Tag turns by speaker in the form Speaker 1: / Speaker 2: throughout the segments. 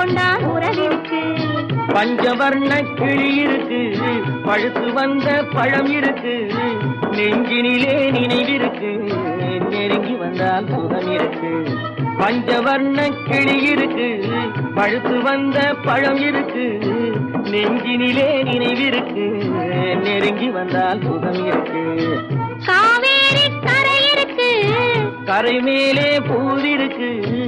Speaker 1: கொண்டால் உறவிருக்கு
Speaker 2: பஞ்சவர்ண கிளி இருக்கு பழுத்து வந்த பழம் இருக்கு நெஞ்சினிலே நினைவிருக்கு நெருங்கி வந்தால் சுகம் இருக்கு பஞ்சவர்ண கிளி இருக்கு பழுத்து வந்த பழம் இருக்கு நெஞ்சினிலே நினைவிருக்கு நெருங்கி வந்தால் சுகம் இருக்கு
Speaker 1: காவேரி கரை இருக்கு
Speaker 2: கரை மேலே பூவிருக்கு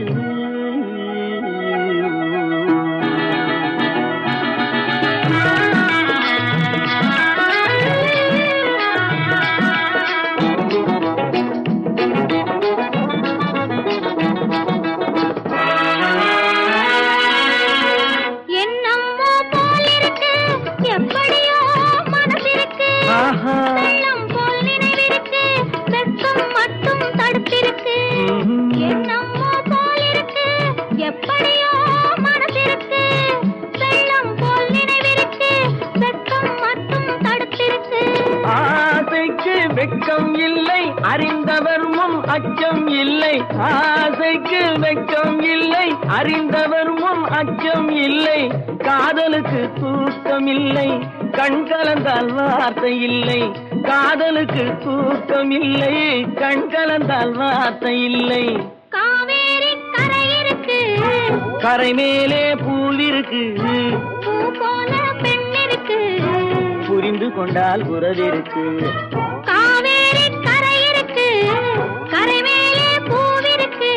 Speaker 1: என்னம்மோ போல் இருக்கு எப்படியோ மனசிருக்கு
Speaker 2: ஆஹா
Speaker 1: வெள்ளம் போல் நினைவிருக்கு வெக்கம் மட்டும் தடுத்திருக்கு
Speaker 2: ம்ஹும்.
Speaker 1: என்னம்மோ போல் இருக்கு எப்படியோ மனசிருக்கு வெள்ளம் போல் நினைவிருக்கு வெக்கம் மட்டும் தடுத்திருக்கு
Speaker 2: ஆசைக்கு வெட்கம் இல்லை அறிந்தவர் முன் அச்சம் இல்லை ஆசைக்கு வெட்கம் இல்லை அறிந்தவர் முன் அச்சம் இல்லை காதலுக்கு தூக்கம் இல்லை கண் கலந்தால் வார்த்தை இல்லை காதலுக்கு தூக்கம் இல்லை கண் கலந்தால் வார்த்தை இல்லை
Speaker 1: காவேரி கரை இருக்கு
Speaker 2: கரை மேலே பூவிருக்கு
Speaker 1: பூ போல பெண் இருக்கு
Speaker 2: புரிந்து கொண்டால் உறவிருக்கு
Speaker 1: காவேரி கரை இருக்கு கரை மேலே பூவிருக்கு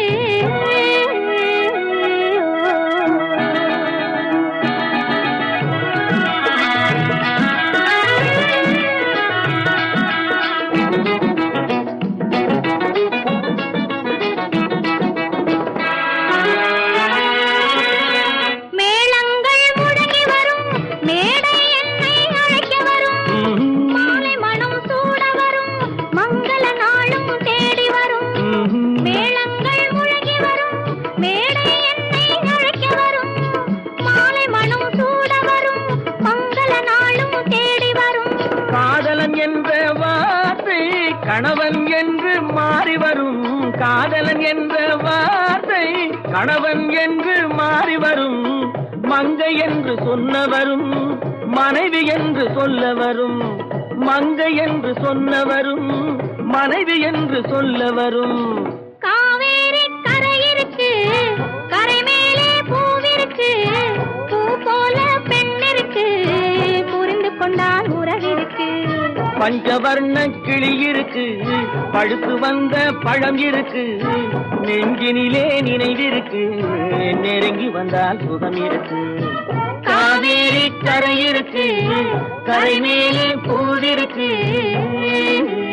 Speaker 1: மேளங்கள் முழங்கி வரும் மேடை என்னை அழைக்க வரும்
Speaker 2: ம்ஹும்.
Speaker 1: மாலை மனம் சூட வரும் மங்கள நாளும் தேடி வரும்
Speaker 2: ம்ஹும்.
Speaker 1: மேளங்கள் முழங்கி வரும் மேடை என்னை அழைக்க வரும் மாலை மனம் சூட வரும் மங்கள நாளும் தேடி வரும்
Speaker 2: காதலன் என்ற வார்த்தை கணவன் என்று மாறி வரும் காதலன் என்ற வார்த்தை கணவன் என்று மாறி வரும் மங்கை என்று சொன்னவரும் மனைவி என்று சொல்ல வரும் மங்கை என்று சொன்னவரும் மனைவி என்று சொல்ல வரும்
Speaker 1: காவேரி கரை இருக்கு கரை மேலே பூவிருக்கு பூ போல பெண் இருக்கு புரிந்து கொண்டால் உறவிருக்கு
Speaker 2: பஞ்சவர்ண கிளி இருக்கு பழுத்து வந்த பழம் இருக்கு நெஞ்சினிலே நினைவிருக்கு நெருங்கி வந்தால் சுகம் இருக்கு காவேரி கரை இருக்கு கரை மேலே பூவிருக்கு